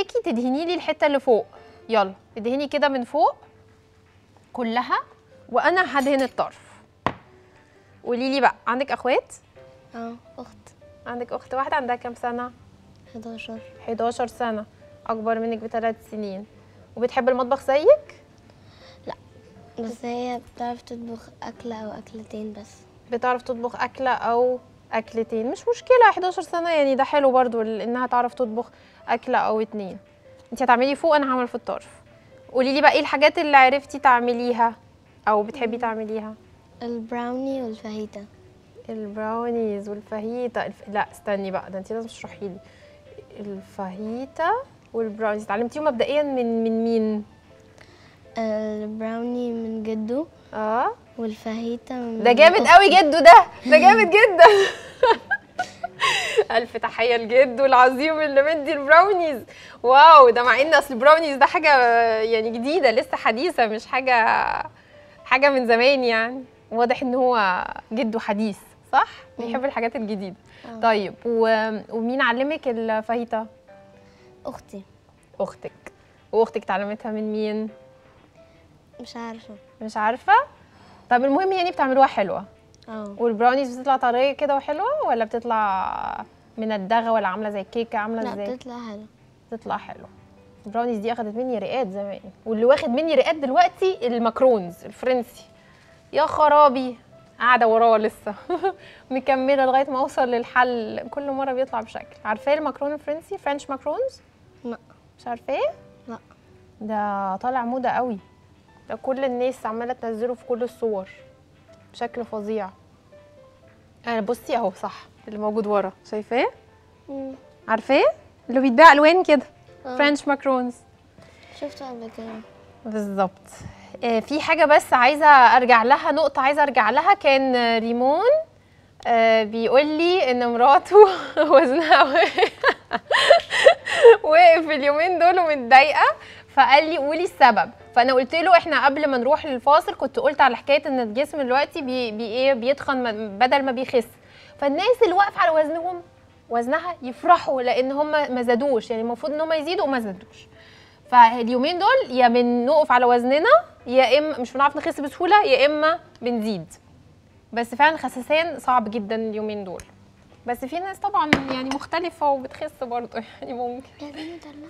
ايديكي تدهني لي الحته اللي فوق يلا ادهني كده من فوق كلها وانا هدهن الطرف قولي لي بقى عندك اخوات اه اخت عندك اخت واحده عندها كام سنه 11 11 سنه اكبر منك بثلاث سنين وبتحب المطبخ زيك بس هي بتعرف تطبخ أكلة أو أكلتين بس بتعرف تطبخ اكله او اكلتين مش مشكله 11 سنه يعني ده حلو برضو ال- انها تعرف تطبخ اكله او اتنين انت هتعملي فوق انا هعمل في الطرف قولي لي بقى ايه الحاجات اللي عرفتي تعمليها او بتحبي تعمليها البراوني والفاهيتا البراونيز والفاهيتا الف... لا استني بقى ده انت لازم تشرحي لي الفاهيتا والبراونيز اتعلمتيهم مبدئيا من من مين البراوني من جدو اه والفاهيتا من ده جامد أختي. قوي جدو ده ده جامد جدا الف تحيه لجدو العظيم اللي مدي البراونيز واو ده مع ان اصل البراونيز ده حاجه يعني جديده لسه حديثه مش حاجه حاجه من زمان يعني واضح ان هو جده حديث صح بيحب الحاجات الجديده آه. طيب و... ومين علمك الفاهيتا أختي اختك واختك اتعلمتها من مين مش عارفة مش عارفه طب المهم يعني بتعملوها حلوه اه والبراونيز بتطلع طريه كده وحلوه ولا بتطلع من الدغه ولا عامله زي الكيكه عامله لا ازاي بتطلع حلو بتطلع حلوه البراونيز دي اخدت مني رقات زمان واللي واخد مني رقات دلوقتي المكرونز الفرنسي يا خرابي قاعده وراه لسه مكمله لغايه ما اوصل للحل كل مره بيطلع بشكل عارفاه المكرون الفرنسي فرنش ماكرونز لا مش عارفاه لا ده طالع موضه قوي ده كل الناس عماله تنزله في كل الصور بشكل فظيع انا بصي اهو صح اللي موجود ورا شايفاه مم. عارفاه اللي بيتباع الوان كده آه. فرنش ماكرونز شفته قبل كده بالظبط آه، في حاجه بس عايزه ارجع لها نقطه عايزه ارجع لها كان آه، ريمون آه، بيقول لي ان مراته وزنها وقف اليومين دول ومتضايقه فقال لي قولي السبب فانا قلت له احنا قبل ما نروح للفاصل كنت قلت على حكايه ان الجسم دلوقتي بي, بي ايه بيتخن م- بدل ما بيخس فالناس اللي واقفه على وزنهم وزنها يفرحوا لان هم ما زادوش يعني المفروض ان هم يزيدوا وما زادوش فاليومين دول يا بنقف على وزننا يا اما مش بنعرف نخس بسهوله يا اما بنزيد بس فعلا خسسان صعب جدا اليومين دول بس في ناس طبعا يعني مختلفه وبتخس برضه يعني ممكن لازم ندلع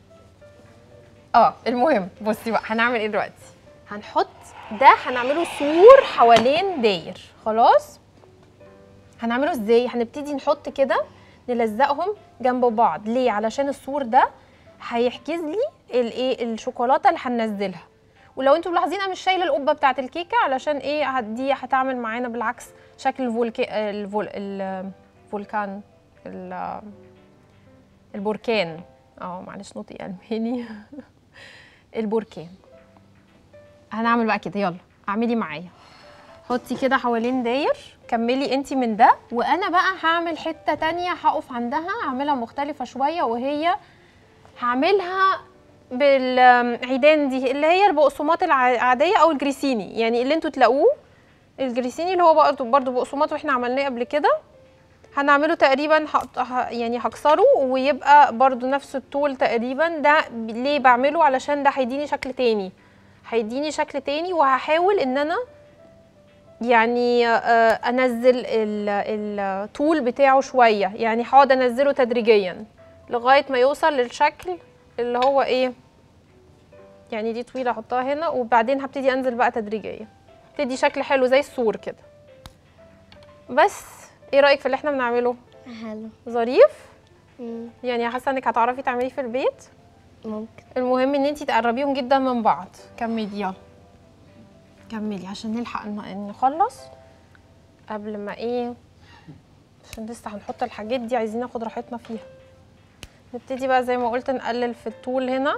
اه المهم بصي بقى هنعمل ايه دلوقتي هنحط ده هنعمله سور حوالين داير خلاص هنعمله ازاي هنبتدي نحط كده نلزقهم جنب بعض ليه علشان السور ده هيحجز لي الايه الشوكولاته اللي هننزلها ولو انتوا ملاحظين انا مش شايله القبه بتاعه الكيكه علشان ايه هت- دي هتعمل معانا بالعكس شكل الفولكي الفول الفولكان ال- البركان اه معلش نطقي الماني البركان هنعمل بقى كده يلا اعملي معايا حطي كده حوالين داير كملي انتي من ده وانا بقى هعمل حته تانية هقف عندها هعملها مختلفه شويه وهي هعملها بالعيدان دي اللي هي البقسماط العاديه او الجريسيني يعني اللي انتوا تلاقوه الجريسيني اللي هو برضه برضه بقسماط واحنا عملناه قبل كده هنعمله تقريبا هقط- ه- يعني هكسره ويبقى برضو نفس الطول تقريبا ده ب- ليه بعمله علشان ده هيديني شكل تاني هيديني شكل تاني وهحاول ان انا يعني آه، انزل ال- الطول بتاعه شويه يعني هقعد انزله تدريجيا لغايه ما يوصل للشكل اللي هو ايه يعني دي طويله احطها هنا وبعدين هبتدي انزل بقى تدريجيا تدي شكل حلو زي السور كده بس ايه رايك في اللي احنا بنعمله حلو ظريف مم. يعني حاسه انك هتعرفي تعمليه في البيت ممكن المهم ان انت تقربيهم جدا من بعض كملي يلا كملي عشان نلحق ن- نخلص قبل ما ايه عشان لسه هنحط الحاجات دي عايزين ناخد راحتنا فيها نبتدي بقى زي ما قلت نقلل في الطول هنا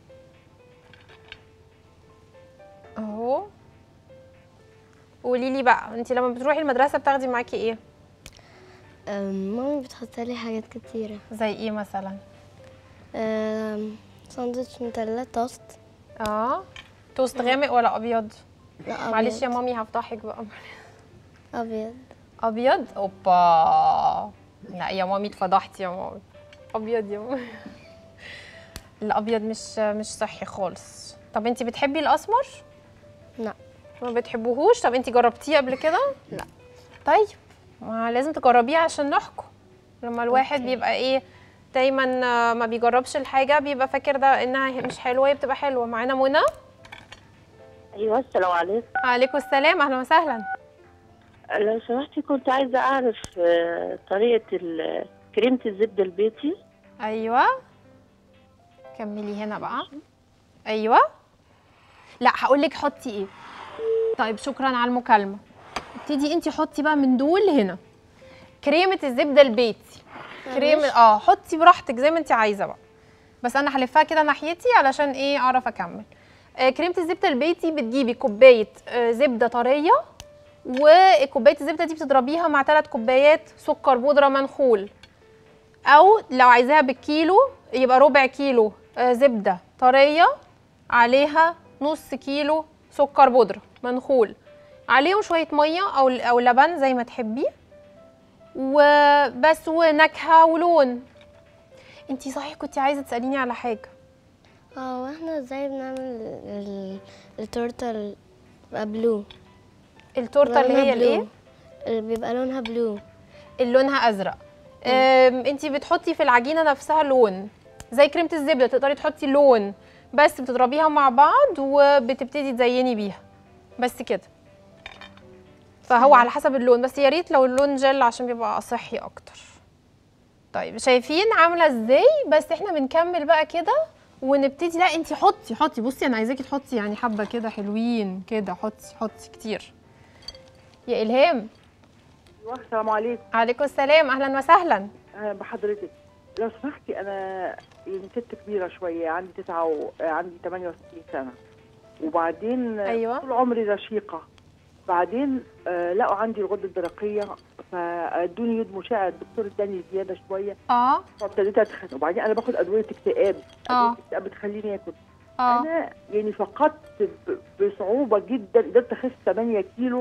اهو قولي لي بقى انت لما بتروحي المدرسه بتاخدي معاكي ايه أم، مامي بتحط لي حاجات كتيرة زي ايه مثلا أم، ساندوتش نوتيلا توست اه توست غامق ولا ابيض لا معلش يا أبيض. مامي هفضحك بقى أبيض ابيض اوبا لا يا مامي اتفضحتي يا مامي ابيض يا مامي الابيض مش مش صحي خالص طب انت بتحبي الاسمر لا ما بتحبوهوش طب انت جربتيه قبل كده لا. طيب ما لازم تجربيه عشان نحكم لما الواحد أوكي. بيبقى ايه دايما آه، ما بيجربش الحاجه بيبقى فاكر ده انها مش حلوه هي بتبقى حلوه معانا منى ايوه السلام عليكم عليكم السلام اهلا وسهلا لو سمحتي كنت عايزه اعرف آه، طريقه ال- كريمه الزبده البيتي ايوه كملي هنا بقى ايوه لا هقول لك حطي ايه طيب شكرا على المكالمه ابتدي انت حطي بقى من دول هنا كريمه الزبده البيتي كريم اه حطي براحتك زي ما انت عايزه بقى بس انا هلفها كده ناحيتي علشان ايه اعرف اكمل آه كريمه الزبده البيتي بتجيبي كوبايه آه زبده طريه وكوبايه الزبده دي بتضربيها مع ثلاث كوبايات سكر بودره منخول او لو عايزاها بالكيلو يبقى ربع كيلو آه، زبده طريه عليها نص كيلو سكر بودره منخول عليهم شويه ميه او او لبن زي ما تحبي وبس ونكهه ولون انتي صحيح كنتي عايزه تساليني على حاجه اه واحنا ازاي بنعمل ال- التورته ال- بقى بلو التورته اللي لونها هي بلو. الايه اللي بيبقى لونها بلو اللي لونها ازرق أم، انتي بتحطي في العجينه نفسها لون زي كريمه الزبده تقدري تحطي لون بس بتضربيها مع بعض وبتبتدي تزيني بيها بس كده فهو على حسب اللون بس يا ريت لو اللون جل عشان بيبقى صحي اكتر طيب شايفين عامله ازاي بس احنا بنكمل بقى كده ونبتدي لا انتي حطي حطي بصي انا عايزاكي تحطي يعني حبه كده حلوين كده حطي حطي كتير يا الهام أيوة، السلام عليكم عليكم السلام اهلا وسهلا أهلا بحضرتك لو سمحتي انا يعني ست كبيره شويه عندي تسعة و... آه، عندي 68 سنه وبعدين آه، أيوة. طول عمري رشيقه بعدين آه لقوا عندي الغده الدرقيه فادوني يد مشاع الدكتور اداني زياده شويه اه فابتديت اتخن وبعدين انا باخد ادويه اكتئاب آه. ادويه اكتئاب بتخليني اكل اه انا يعني فقدت ب- بصعوبه جدا قدرت اخس 8 كيلو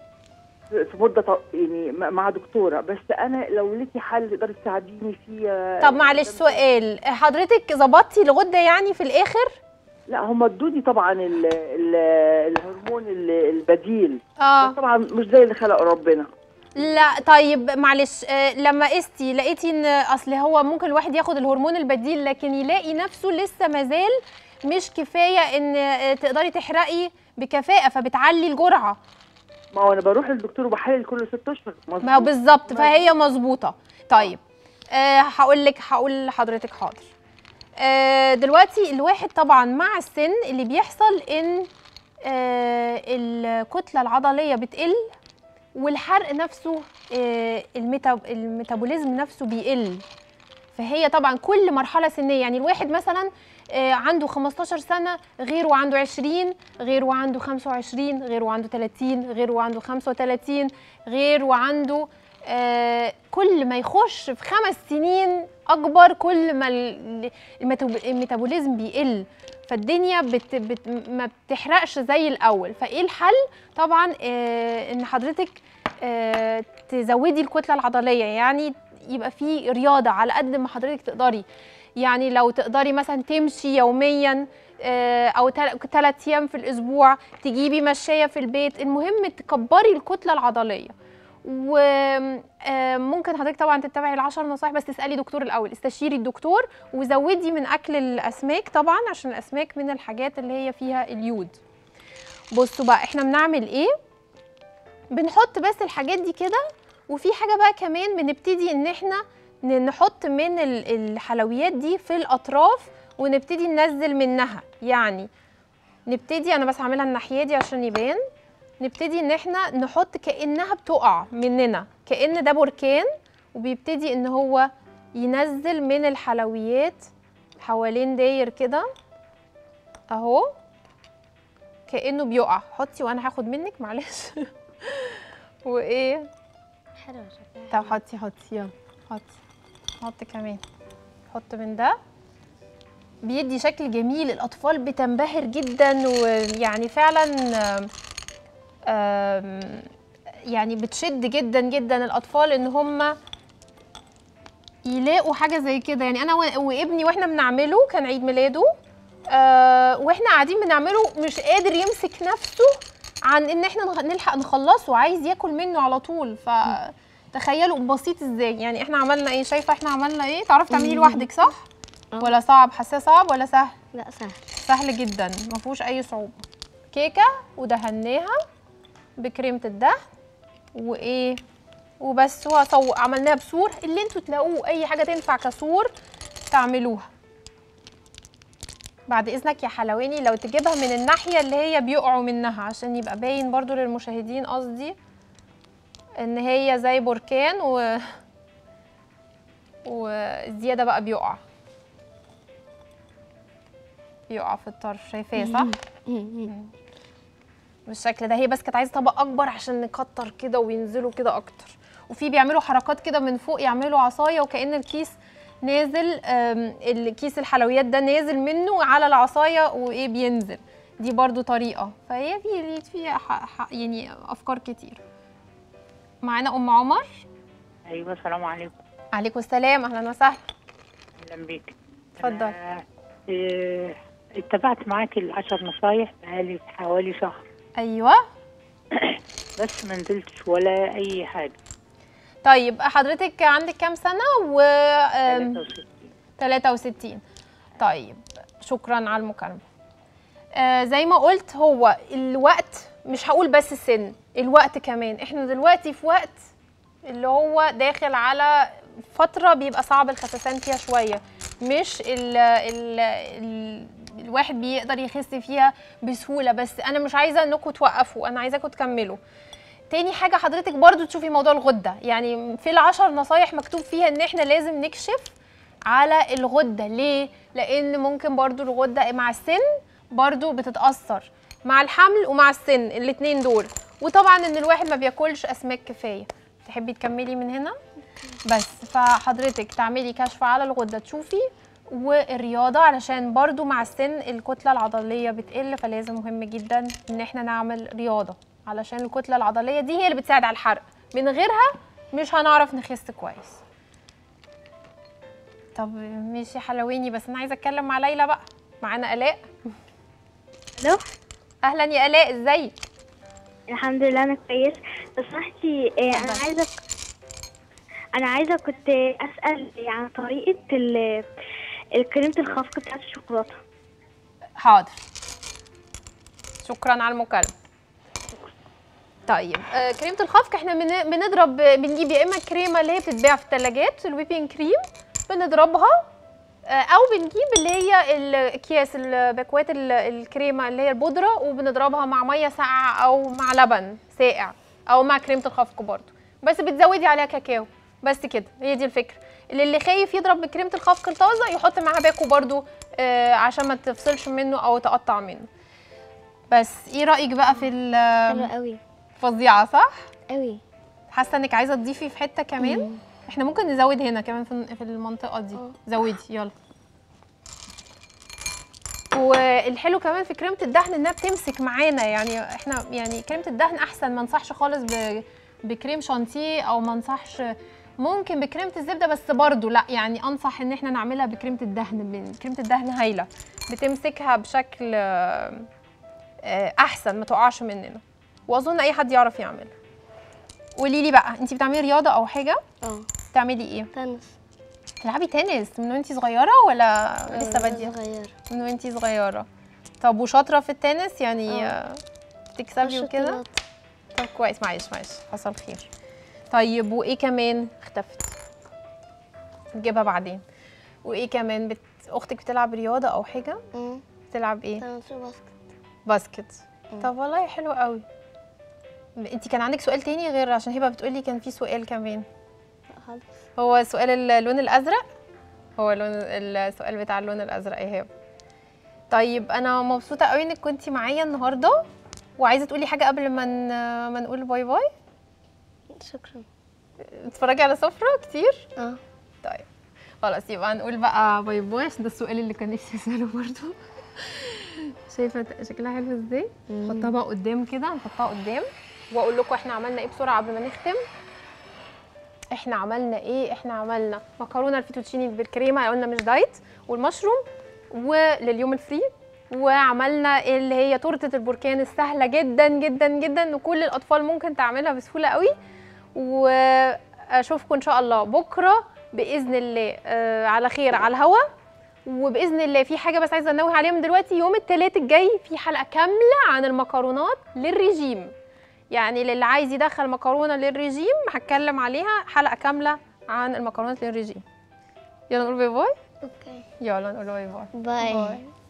في في مده ط- يعني م- مع دكتوره بس انا لو ليكي حل تقدري تساعديني فيه طب معلش سؤال حضرتك ظبطتي الغده يعني في الاخر لا هم ادوني طبعا ال ال الهرمون ال- البديل اه بس طبعا مش زي اللي خلق ربنا لا طيب معلش آه لما قستي لقيتي ان اصل هو ممكن الواحد ياخد الهرمون البديل لكن يلاقي نفسه لسه مازال مش كفايه ان آه، تقدري تحرقي بكفاءه فبتعلي الجرعه ما هو انا بروح للدكتور وبحلل كل ست اشهر مظبوط. ما هو بالظبط فهي مظبوطه طيب آه هقول لك هقول لحضرتك حاضر آه دلوقتي الواحد طبعا مع السن اللي بيحصل ان آه الكتله العضليه بتقل والحرق نفسه آه الميتا الميتابوليزم نفسه بيقل فهي طبعا كل مرحله سنيه يعني الواحد مثلا آه، عنده 15 سنه غير وعنده 20 غير وعنده 25 غير وعنده 30 غير وعنده 35 غير وعنده آه، كل ما يخش في خمس سنين اكبر كل ما ال- الميتاب- الميتابوليزم بيقل فالدنيا بت بت ما بتحرقش زي الاول فايه الحل طبعا آه، ان حضرتك آه، تزودي الكتله العضليه يعني يبقى في رياضه على قد ما حضرتك تقدري يعني لو تقدري مثلا تمشي يوميا آه، او ثلاث ايام في الاسبوع تجيبي مشايه في البيت المهم تكبري الكتله العضليه وممكن حضرتك طبعا تتبعي العشر نصائح بس تسالي دكتور الاول استشيري الدكتور وزودي من اكل الاسماك طبعا عشان الاسماك من الحاجات اللي هي فيها اليود بصوا بقى احنا بنعمل ايه بنحط بس الحاجات دي كده وفي حاجه بقى كمان بنبتدي ان احنا ن- نحط من ال- الحلويات دي في الاطراف ونبتدي ننزل منها يعني نبتدي انا بس هعملها الناحيه دي عشان يبان نبتدي ان احنا نحط كانها بتقع مننا كان ده بركان وبيبتدي ان هو ينزل من الحلويات حوالين داير كده اهو كانه بيقع حطي وانا هاخد منك معلش وايه حلوة شكلها طب حطي حطي يلا حطي حطي كمان حط من ده بيدي شكل جميل الاطفال بتنبهر جدا ويعني فعلا آم، آم، يعني بتشد جدا جدا الاطفال ان هم يلاقوا حاجه زي كده يعني انا و- وابني واحنا بنعمله كان عيد ميلاده آه واحنا قاعدين بنعمله مش قادر يمسك نفسه عن ان احنا نغ- نلحق نخلصه عايز ياكل منه على طول ف تخيلوا بسيط ازاي يعني احنا عملنا ايه شايفه احنا عملنا ايه تعرفي تعمليه لوحدك صح آه. ولا صعب حاساه صعب ولا سهل لا سهل سهل جدا ما فيهوش اي صعوبه كيكه ودهناها بكريمه الدهن وايه وبس وصو عملناها بسور اللي انتوا تلاقوه اي حاجه تنفع كسور تعملوها بعد اذنك يا حلواني لو تجيبها من الناحيه اللي هي بيقعوا منها عشان يبقى باين برضو للمشاهدين قصدي ان هي زي بركان و والزياده بقى بيقع بيقع في الطرف شايفاه صح بالشكل ده هي بس كانت عايزه طبق اكبر عشان نكتر كده وينزلوا كده اكتر وفي بيعملوا حركات كده من فوق يعملوا عصايه وكأن الكيس نازل آم، الكيس الحلويات ده نازل منه على العصايه وايه بينزل دي برضو طريقه فهي في في ح- ح- يعني افكار كتير معانا ام عمر ايوه السلام عليكم عليكم السلام اهلا وسهلا اهلا بيك اتفضل. أنا، آه، اتبعت معاك العشر نصايح بقالي حوالي شهر ايوه بس ما نزلتش ولا اي حاجه طيب حضرتك عندك كام سنه و آم، 63. 63 طيب شكرا على المكالمة آه زي ما قلت هو الوقت مش هقول بس السن الوقت كمان احنا دلوقتي في وقت اللي هو داخل على فترة بيبقى صعب الخسسان فيها شوية مش ال ال ال الواحد بيقدر يخس فيها بسهولة بس أنا مش عايزة إنكم توقفوا أنا عايزاكم تكملوا تاني حاجة حضرتك برضو تشوفي موضوع الغدة يعني في العشر نصايح مكتوب فيها إن إحنا لازم نكشف على الغدة ليه؟ لأن ممكن برضو الغدة مع السن برضو بتتأثر مع الحمل ومع السن الاتنين دول وطبعا ان الواحد ما بياكلش اسماك كفايه تحبي تكملي من هنا بس فحضرتك تعملي كشف على الغده تشوفي والرياضه علشان برضو مع السن الكتله العضليه بتقل فلازم مهم جدا ان احنا نعمل رياضه علشان الكتله العضليه دي هي اللي بتساعد على الحرق من غيرها مش هنعرف نخس كويس طب ماشي حلويني بس انا عايزه اتكلم مع ليلى بقى معانا الاء الو اهلا يا الاء ازيك الحمد لله انا كويس بس صحتي آه، انا عايزه انا عايزه كنت اسال عن طريقه ال- الكريمه الخفق بتاعت الشوكولاته حاضر شكرا على المكالمه طيب آه كريمه الخفق احنا بن- بنضرب بنجيب يا اما الكريمه اللي هي بتتباع في الثلاجات الويبنج كريم بنضربها آه، او بنجيب اللي هي الاكياس الباكوات ال- الكريمه اللي هي البودره وبنضربها مع ميه ساقعه او مع لبن ساقع او مع كريمه الخفق برضو بس بتزودي عليها كاكاو بس كده هي دي الفكره اللي اللي خايف يضرب بكريمه الخفق الطازه يحط معاها باكو برضو آه عشان ما تفصلش منه او تقطع منه بس ايه رايك بقى في حلوة ال- قوي الفظيعه صح قوي حاسه انك عايزه تضيفي في حته كمان احنا ممكن نزود هنا كمان في في المنطقه دي اه. زودي يلا والحلو كمان في كريمه الدهن انها بتمسك معانا يعني احنا يعني كريمه الدهن احسن ما انصحش خالص ب... بكريم شانتيه او ما انصحش ممكن بكريمه الزبده بس برضو لا يعني انصح ان احنا نعملها بكريمه الدهن ب- كريمه الدهن هايله بتمسكها بشكل آه، آه، احسن ما تقعش مننا واظن اي حد يعرف يعمل قولي لي بقى انت بتعملي رياضه او حاجه اه بتعملي ايه تنس تلعبي تنس من وانتي صغيره ولا لسه باديه صغير من وانتي صغيره طب وشاطره في التنس يعني اه. آه، بتكسبي وكده طب كويس معلش معلش حصل خير طيب وايه كمان اختفت نجيبها بعدين وايه كمان بت... اختك بتلعب رياضه او حاجه امم بتلعب ايه تنس وباسكت باسكت مم. طب والله حلو قوي انت كان عندك سؤال تاني غير عشان هبه بتقولي كان في سؤال كمان خالص هو سؤال اللون الازرق هو لون السؤال بتاع اللون الازرق ايهاب طيب انا مبسوطه قوي انك كنتي معايا النهارده وعايزه تقولي حاجه قبل ما ن- ما نقول باي باي شكرا اتفرجي على سفره كتير اه طيب خلاص يبقى هنقول بقى باي باي عشان ده السؤال اللي كان نفسي اساله برضه شايفه شكلها حلو ازاي نحطها بقى قدام كده نحطها قدام واقول لكم احنا عملنا ايه بسرعه قبل ما نختم احنا عملنا ايه احنا عملنا مكرونه الفيتوتشيني بالكريمه قلنا مش دايت والمشروم ولليوم الفري وعملنا اللي هي تورته البركان السهله جدا جدا جدا وكل الاطفال ممكن تعملها بسهوله قوي واشوفكم ان شاء الله بكره باذن الله آه، على خير على الهوا وباذن الله في حاجه بس عايزه انوه عليها من دلوقتي يوم الثلاث الجاي في حلقه كامله عن المكرونات للرجيم يعني للي عايز يدخل مكرونه للرجيم هتكلم عليها حلقه كامله عن المكرونات للرجيم يلا نقول باي باي اوكي يلا نقول باي باي باي باي